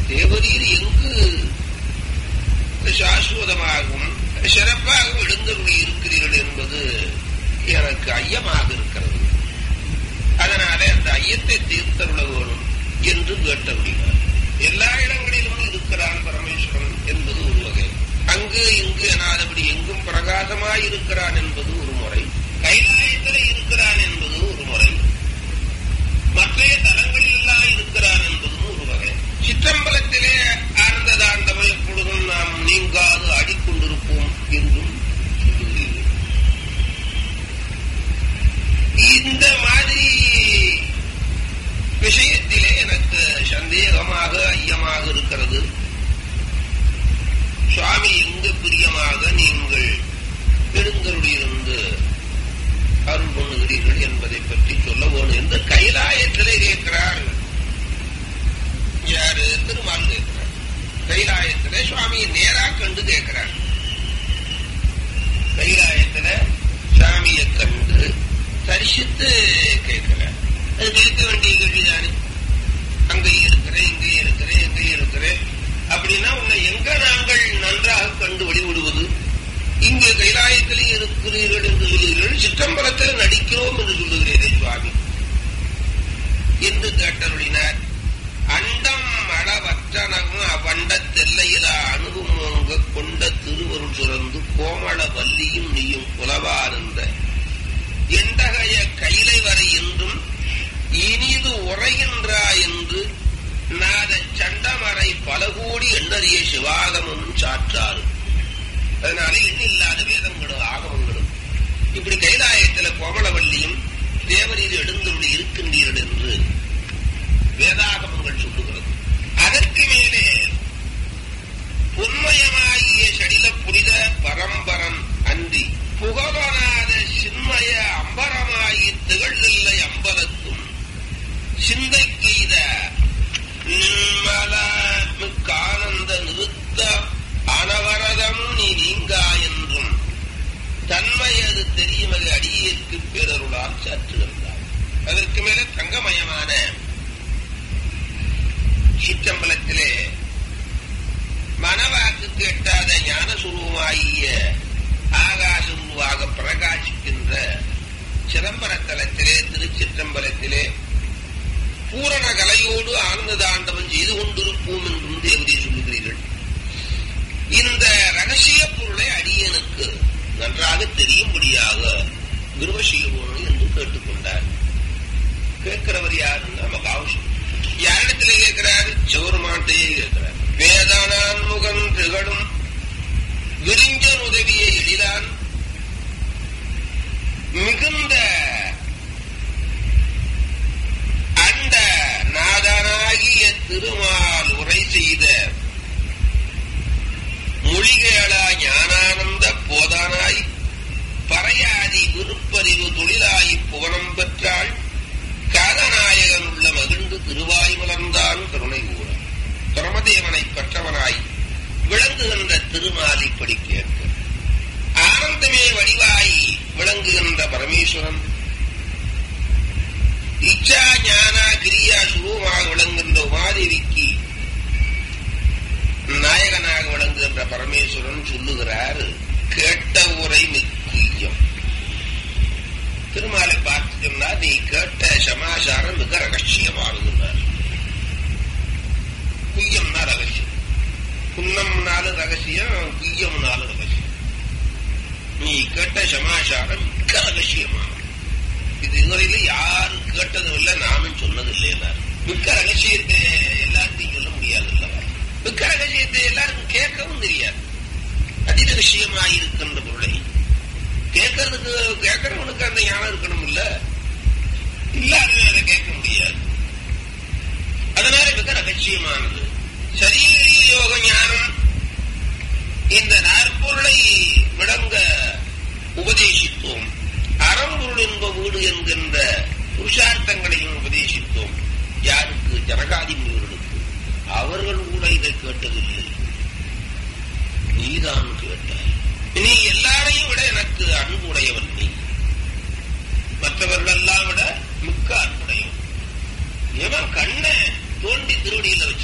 தேவரீர் எங்கு சாஸ்வதமாகவும் சிறப்பாகவும் எழுந்தருளி இருக்கிறீர்கள் என்பது எனக்கு ஐயமாக இருக்கிறது அதனாலே அந்த ஐயத்தை தீர்த்தருள வேணும் என்று கேட்டருளினார் எல்லா இடங்களிலும் இருக்கிறான் பரமேஸ்வரன் என்பது ஒரு வகை அங்கு இங்கு எனாதபடி எங்கும் பிரகாசமாய் இருக்கிறான் என்பது ஒரு முறை கைலாயத்தில் இருக்கிறான் என்பது ஒரு முறை மற்றைய தலங்களில் எல்லாம் இருக்கிறான் என்பதும் ஒரு வகை சிற்றம்பலத்திலே ஆனந்த தாண்டவம் எப்பொழுதும் நாம் நீங்காது ஆடிக்கொண்டிருப்போம் என்றும் சொல்லுகிறீர்கள் இந்த மாதிரி விஷயத்திலே எனக்கு சந்தேகமாக ஐயமாக இருக்கிறது சுவாமி எங்கு பிரியமாக நீங்கள் எழுந்தருளியிருந்து அருள் பண்ணுகிறீர்கள் என்பதை பற்றி சொல்ல வேணும் என்று கைலாயத்திலே கேட்கிறார் யாரு திருமால் கேட்கிறார் கைலாயத்திலே சுவாமியை நேரா கண்டு கேட்கிறார் கைலாயத்தில சாமியை கண்டு தரிசித்து கேட்கிறார் அது கேட்க வேண்டிய கேள்விதானே அங்கேயும் இருக்கிறேன் இங்கேயும் இருக்கிறேன் எங்கேயும் இருக்கிறேன் அப்படின்னா உன்னை எங்க நாங்கள் நன்றாக கண்டு வழிவிடுவது இங்கே கைலாயத்தில் இருக்கிறீர்கள் என்று சொல்லுகிறீர்கள் சிற்றம்பலத்தில் நடிக்கிறோம் என்று சொல்லுகிறீரே சுவாமி என்று கேட்டருளினார் அண்டம் அளவற்றனகும் அவ்வண்டத்தெல்லையில அணுகுமோங்க கொண்ட திருவருள் சுரந்து கோமள வல்லியும் நீயும் புலவாருந்த எண்டகைய கைலை வரை என்றும் இனிது உரைகின்றா என்று நாத சண்டமறை பல கோடி எண்ணறிய சிவாகமும் சாற்றாரு அதனால எண்ணில்லாத வேதங்களும் ஆகமங்களும் இப்படி கைலாயத்துல கோமளவல்லியும் தேவரீர் எழுந்துள்ளி இருக்கின்றீர்கள் என்று வேதாகமங்கள் சொல்லுகிறது அதற்கு மேலே உண்மயமாகிய சடில புனித பரம்பரன் அன்றி புகழனாத சின்மய அம்பரமாகி திகழ்தில்லை அம்பலத்தும் சிந்தைக்கு இத நிர்மலமிக்கானந்த நிறுத்த அனவரதம் நீ நீங்கா என்றும் தன்மை அது தெரியுமது அடியேற்கு பேரருளால் சாற்றுகின்றார் அதற்கு மேல தங்கமயமான சிற்றம்பலத்திலே மனவாக்கு கேட்டாத ஞானசுரூபமாகிய ஆகாசமாக பிரகாசிக்கின்ற சிதம்பரத்தலத்திலே திருச்சிற்றம்பலத்திலே பூரண கலையோடு ஆனந்த தாண்டவம் செய்து கொண்டிருப்போம் என்றும் தேவதி சொல்லுகிறீர்கள் இந்த ரகசிய பொருளை அடியனுக்கு நன்றாக தெரியும்படியாக குருவ செய்யணும் என்று கேட்டுக்கொண்டார் கேட்கிறவர் யாருன்னா மகாவிஷ்ணு யாரிடத்திலே கேட்கிறார் சிவருமாட்டையே கேட்கிறார் வேதானான் முகம் திகழும் விரிஞ்சன் உதவியை எளிதான் மிகுந்த அண்ட நாதனாகிய திருமால் உரை செய்த மொழிகளா ஞானானந்த போதானாய் பறையாதி விருப்பறிவு தொழிலாய் புவனம் பெற்றாள் காதநாயகன் உள்ள மகிழ்ந்து திருவாய் மலர்ந்தான் கருணை கூற பரமதேவனை பெற்றவனாய் விளங்குகின்ற திருமாலிப்படி கேட்க ஆனந்தமே வடிவாய் விளங்குகின்ற பரமேஸ்வரன் இச்சா ஞானா கிரியா சுரூபமாக விளங்குகின்ற உமாதேவிக்கு நாயகனாக விளங்குகின்ற பரமேஸ்வரன் சொல்லுகிறார் கேட்ட உரை மிக்குயம் திருமாலை பார்த்து சொன்னா நீ கேட்ட சமாச்சாரம் மிக ரகசியமானதுன்னார் குய்யம்னா ரகசியம் குன்னம்னாலும் ரகசியம் குய்யம்னாலும் ரகசியம் நீ கேட்ட சமாச்சாரம் மிக ரகசியமானது இது இதுவரையில யாரும் கேட்டதும் இல்லை நானும் சொன்னதும் இல்லைன்னார் மிக்க ரகசியத்தை எல்லாத்தையும் சொல்ல முடியாது இல்லவா மிக்க ரகசியத்தை எல்லாருக்கும் கேட்கவும் தெரியாது அதிரகசியமாக இருக்கின்ற பொருளை கேட்கறதுக்கு கேட்கறவனுக்கு அந்த ஞானம் இருக்கணும் இல்ல இல்லாதவன் அதை கேட்க முடியாது அதனால மிக ரகசியமானது சரீர யோக ஞானம் இந்த நாற்பொருளை விளங்க உபதேசித்தோம் அறம்பொருள் என்ப வீடு என்கின்ற புருஷார்த்தங்களையும் உபதேசித்தோம் யாருக்கு ஜனகாதி முனிவர்களுக்கு அவர்கள் கூட இதை கேட்டதில்லை நீதான் கேட்டாய் நீ எல்லாரையும் விட எனக்கு அன்புடையவன் நீ மற்றவர்கள்